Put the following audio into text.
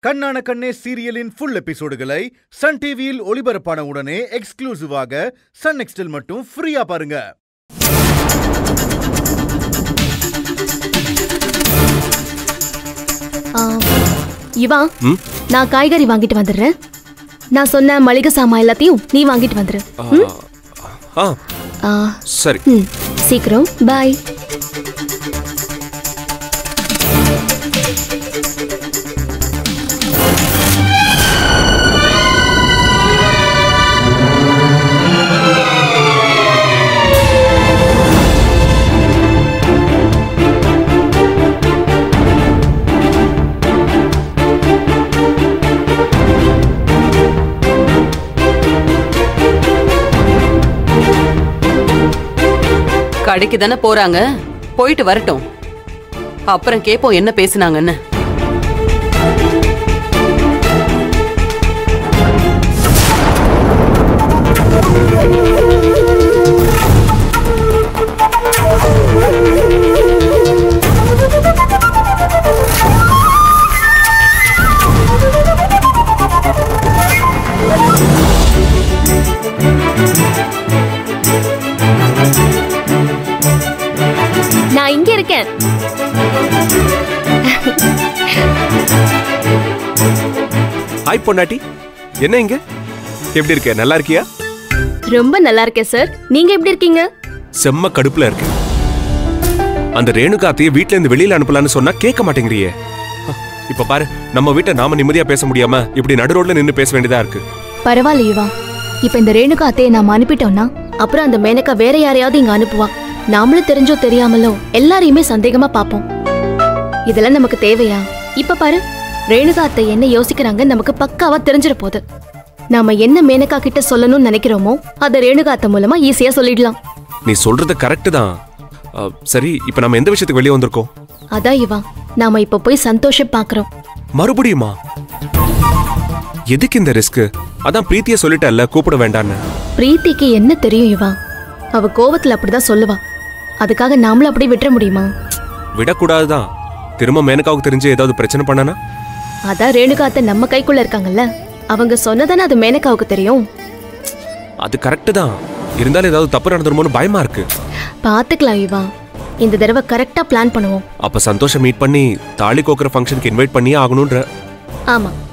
கண்ணான கண்ணே சீரியலின் full எபிசோடுகளை Sun டிவியில் ஒளிபரப்பான உடனே எக்ஸ்க்ளூசிவாக சன் நெக்ஸ்டில் மட்டும் ஃப்ரீயா பாருங்க ஆ, இவா ம்? நான் காய்கறி வாங்கிட்டு வந்துடுறேன் நான் சொன்ன மளிகை சாமான் எல்லாத்தையும் நீ வாங்கிட்டு வந்துரு ஆ ஆ, சரி ம் சீக்கிரம் பாய் கடைக்கு தானே போறாங்க போயிட்டு வரட்டும் அப்புறம் கேப்போம் என்ன பேசுனாங்கன்னு நான் இங்க இருக்கேன் ஹாய் பொண்டாட்டி என்ன இங்க எப்படி இருக்க நல்லா இருக்கியா ரொம்ப நல்லா இருக்கேன் சார் நீங்க எப்படி இருக்கீங்க செம்ம கடுப்புல இருக்கு அந்த ரேணுகாத்தைய வீட்ல இருந்து வெளியில அனுப்பலாம்னு சொன்னா கேட்க மாட்டேங்கிறியே இப்ப பாரு நம்ம வீட்டை நாம நிம்மதியா பேச முடியாம இப்படி நடு ரோட்ல நின்னு பேச வேண்டியதா இருக்கு பரவாயில்ல இவா இப்ப இந்த ரேணுகா அத்தையை நாம அனுப்பிட்டோம்னா அப்புறம் அந்த மேனகா வேற யாரையாவது இங்க அனுப்புவா நாமளும் தெரிஞ்சோ தெரியாமலோ எல்லாரையுமே சந்தேகமா பாப்போம் இதெல்லாம் நமக்கு தேவையா இப்ப பாரு ரேணுகா அத்தை என்ன யோசிக்கிறாங்க நமக்கு பக்காவா தெரிஞ்சிட போகுது நாம என்ன மேனகா கிட்ட சொல்லணும்னு நினைக்கிறோமோ அதை ரேணுகா அத்தை மூலமா ஈஸியா சொல்லிடலாம் நீ சொல்றது கரெக்ட் தான் அஹ், சரி இப்ப நம்ம எந்த விஷயத்துக்கு வெளியே வந்திருக்கோம் அதான் இவா நாம இப்ப போய் சந்தோஷம் பாக்குறோம் மறுபடியுமா எதுக்கு இந்த ரிஸ்க் அதான் பிரீத்திய சொல்லிட்டல்ல கூப்பிட வேண்டான்னு பிரீத்திக்கு என்ன தெரியும் இவா அவ கோவத்துல அப்படிதான் சொல்லுவா அதுக்காக நாமளும் அப்படியே விட்டுற முடியுமா விடக்கூடாதுதான் திரும்ப மேனகாவுக்கு தெரிஞ்சு ஏதாவது பிரச்சனை பண்ணனா அதான் ரேணுகா அத்தை நம்ம கைக்குள்ள இருக்காங்கல்ல அவங்க சொன்னதானே அது மேனகாவுக்கு தெரியும் அது கரெக்ட் தான் இருந்தாலும் ஏதாவது தப்பு நடந்துருமோன்னு பயமா இருக்கு பாத்துக்கலாம் இவா இந்த தடவை கரெக்டா பிளான் பண்ணுவோம் அப்ப சந்தோஷம் மீட் பண்ணி தாலி கோக்குற ஃபங்க்ஷனுக்கு இன்வைட் பண்ணியே ஆகணுன்ற ஆமா